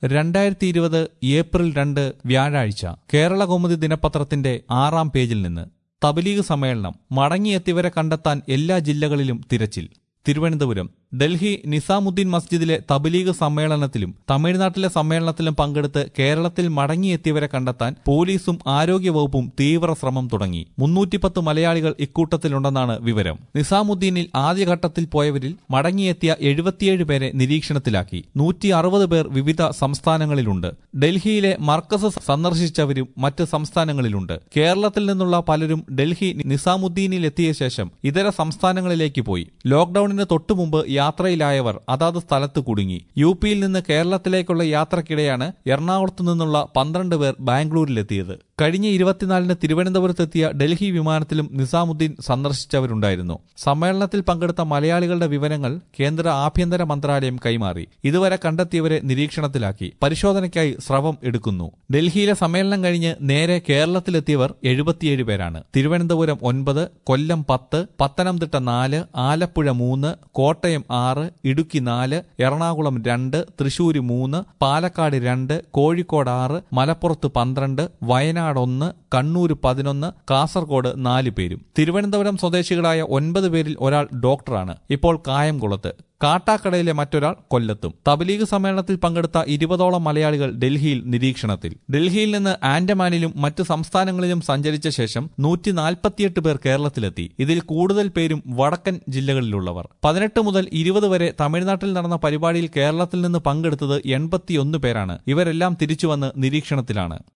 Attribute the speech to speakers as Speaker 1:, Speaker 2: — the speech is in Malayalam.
Speaker 1: രണ്ടായിരത്തി ഇരുപത് ഏപ്രിൽ രണ്ട് വ്യാഴാഴ്ച കേരള കൗമുദി ദിനപത്രത്തിന്റെ ആറാം പേജിൽ നിന്ന് തബലീഗ് സമ്മേളനം മടങ്ങിയെത്തിയവരെ കണ്ടെത്താൻ എല്ലാ ജില്ലകളിലും തിരച്ചിൽ തിരുവനന്തപുരം ഡൽഹി നിസാമുദ്ദീൻ മസ്ജിദിലെ തബലീഗ് സമ്മേളനത്തിലും തമിഴ്നാട്ടിലെ സമ്മേളനത്തിലും പങ്കെടുത്ത് കേരളത്തിൽ മടങ്ങിയെത്തിയവരെ കണ്ടെത്താൻ പോലീസും ആരോഗ്യവകുപ്പും തീവ്ര ശ്രമം തുടങ്ങി മുന്നൂറ്റിപ്പത്ത് മലയാളികൾ ഇക്കൂട്ടത്തിലുണ്ടെന്നാണ് വിവരം നിസാമുദ്ദീനിൽ ആദ്യഘട്ടത്തിൽ പോയവരിൽ മടങ്ങിയെത്തിയ എഴുപത്തിയേഴ് പേരെ നിരീക്ഷണത്തിലാക്കി നൂറ്റി അറുപത് പേർ വിവിധ സംസ്ഥാനങ്ങളിലുണ്ട് ഡൽഹിയിലെ മർക്കസ് സന്ദർശിച്ചവരും മറ്റ് സംസ്ഥാനങ്ങളിലുണ്ട് കേരളത്തിൽ നിന്നുള്ള പലരും ഡൽഹി നിസാമുദ്ദീനിൽ എത്തിയ ശേഷം ഇതര സംസ്ഥാനങ്ങളിലേക്ക് പോയി ലോക്ഡൌണിന് തൊട്ടുമുമ്പ് യാത്രയിലായവർ അതാത് സ്ഥലത്ത് കുടുങ്ങി യു പിയിൽ നിന്ന് കേരളത്തിലേക്കുള്ള യാത്രക്കിടെയാണ് എറണാകുളത്തു നിന്നുള്ള പന്ത്രണ്ട് പേർ ബാംഗ്ലൂരിലെത്തിയത് കഴിഞ്ഞ ഇരുപത്തിനാലിന് തിരുവനന്തപുരത്തെത്തിയ ഡൽഹി വിമാനത്തിലും നിസാമുദ്ദീൻ സന്ദർശിച്ചവരുണ്ടായിരുന്നു സമ്മേളനത്തിൽ പങ്കെടുത്ത മലയാളികളുടെ വിവരങ്ങൾ കേന്ദ്ര ആഭ്യന്തര മന്ത്രാലയം കൈമാറി ഇതുവരെ കണ്ടെത്തിയവരെ നിരീക്ഷണത്തിലാക്കി പരിശോധനയ്ക്കായി സ്രവം എടുക്കുന്നു ഡൽഹിയിലെ സമ്മേളനം കഴിഞ്ഞ് നേരെ കേരളത്തിലെത്തിയവർ എഴുപത്തിയേഴ് പേരാണ് തിരുവനന്തപുരം ഒൻപത് കൊല്ലം പത്ത് പത്തനംതിട്ട നാല് ആലപ്പുഴ മൂന്ന് കോട്ടയം ആറ് ഇടുക്കി നാല് എറണാകുളം രണ്ട് തൃശൂർ മൂന്ന് പാലക്കാട് രണ്ട് കോഴിക്കോട് ആറ് മലപ്പുറത്ത് പന്ത്രണ്ട് വയനാട് ഒന്ന് കണ്ണൂർ പതിനൊന്ന് കാസർഗോഡ് നാല് പേരും തിരുവനന്തപുരം സ്വദേശികളായ ഒൻപത് പേരിൽ ഒരാൾ ഡോക്ടറാണ് ഇപ്പോൾ കായംകുളത്ത് കാട്ടാക്കടയിലെ മറ്റൊരാൾ കൊല്ലത്തും തബലീഗ് സമ്മേളനത്തിൽ പങ്കെടുത്ത ഇരുപതോളം മലയാളികൾ ഡൽഹിയിൽ നിരീക്ഷണത്തിൽ ഡൽഹിയിൽ നിന്ന് ആൻഡമാനിലും മറ്റ് സംസ്ഥാനങ്ങളിലും സഞ്ചരിച്ച ശേഷം നൂറ്റി നാൽപ്പത്തിയെട്ട് പേർ കേരളത്തിലെത്തി ഇതിൽ കൂടുതൽ പേരും വടക്കൻ ജില്ലകളിലുള്ളവർ പതിനെട്ട് മുതൽ ഇരുപത് വരെ തമിഴ്നാട്ടിൽ നടന്ന പരിപാടിയിൽ കേരളത്തിൽ നിന്ന് പങ്കെടുത്തത് എൺപത്തിയൊന്ന് പേരാണ് ഇവരെല്ലാം തിരിച്ചുവന്ന് നിരീക്ഷണത്തിലാണ്